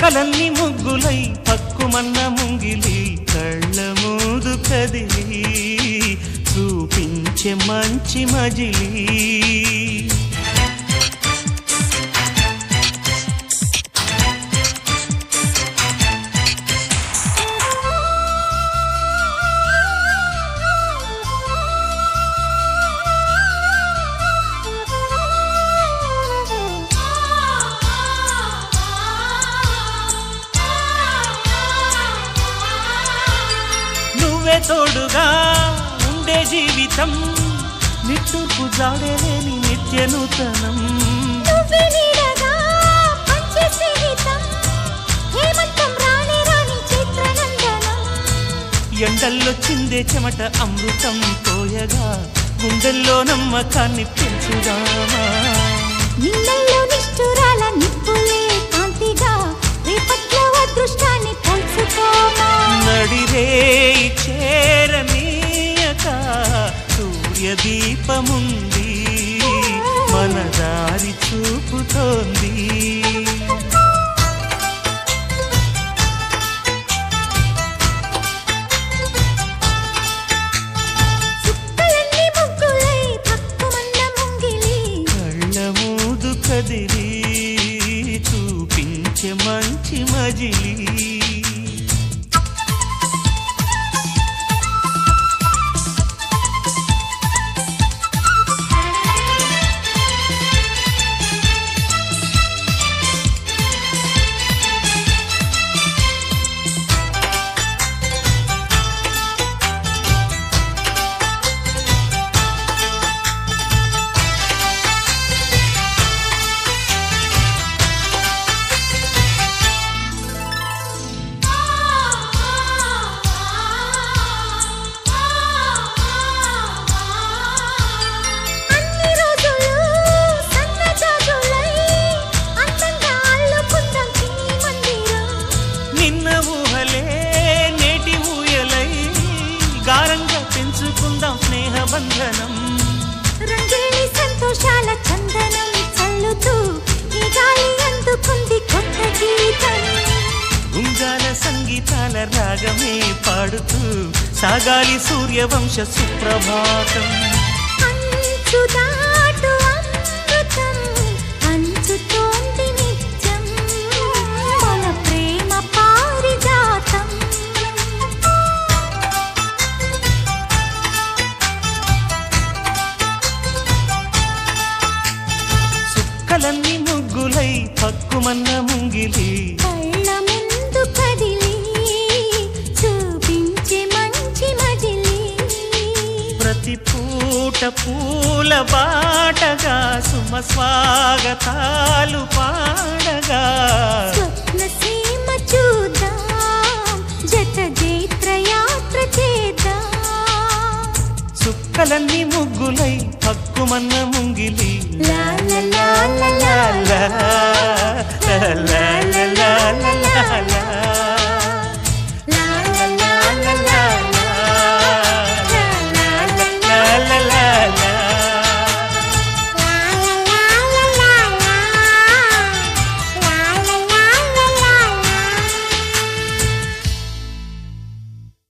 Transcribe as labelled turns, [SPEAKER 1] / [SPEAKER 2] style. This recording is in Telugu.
[SPEAKER 1] చుక్కలన్నీ ముగ్గులై పక్కుమన్న ముంగిలి కళ్ళ మూదు కదిలి చూపించే మంచి మజిలీ నువ్వే తోడుగా ఉండే జీవితం నిట్టూర్పు జాడలేని నిత్య నూతనం
[SPEAKER 2] నువ్వే నీడగా పంచే స్నేహితం హేమంతం రాని రాని చిత్రనందనం
[SPEAKER 1] ఎండల్లో చిందే చెమట అమృతం పోయగా గుండెల్లో నమ్మకాన్ని పెంచుదామా
[SPEAKER 2] నిన్నల్లో నిష్ఠురాల నిప్పులే కాంతిగా రేపట్లో అదృష్టాన్ని పంచుకోమా
[SPEAKER 1] నడిరే చేరనీయక సూర్యదీపముంది మన దారి చూపుతోంది
[SPEAKER 2] చుక్కలన్నీ ముగ్గులై పక్కుమన్న ముంగిలి
[SPEAKER 1] కళ్ళ మూదు కదిలి చూపించే మంచి మజిలీ
[SPEAKER 2] అన్ని రోజులు సన్నజాజులై అందంగా అల్లుకుందాం చిన్ని మందిరం
[SPEAKER 1] నిన్న ఊహలే నేటి ఊయలై గారంగా పెంచుకుందాం స్నేహబంధనం
[SPEAKER 2] రంగేలి సంతోషాల చందనం చల్లుతూ ఈ గాలి అందుకుంది కొత్త గీతం
[SPEAKER 1] ఉంగాల సంగీతాల రాగమే పాడుతూ సాగాలి సూర్యవంశ సుప్రభాతం
[SPEAKER 2] అంచు దాటు అమృతం అంచుతోంది నిత్యం మన ప్రేమ పారిజాతం
[SPEAKER 1] చుక్కలన్నీ ముగ్గులై పక్కుమన్న ముంగిలి
[SPEAKER 2] కళ్ళ ముందు కదిలి చూపించే మంచి మజిలీ
[SPEAKER 1] ప్రతి పూట పూల బాటగా సుమ స్వాగతాలు పాడగా
[SPEAKER 2] స్వప్న సీమ చూద్దాం జత జైత్ర యాత్ర చేద్దాం
[SPEAKER 1] చుక్కలన్నీ ముగ్గులై పక్కుమన్న ముంగిలి
[SPEAKER 2] లా లా లా లా లా
[SPEAKER 1] లా లా లా లా లా లా లా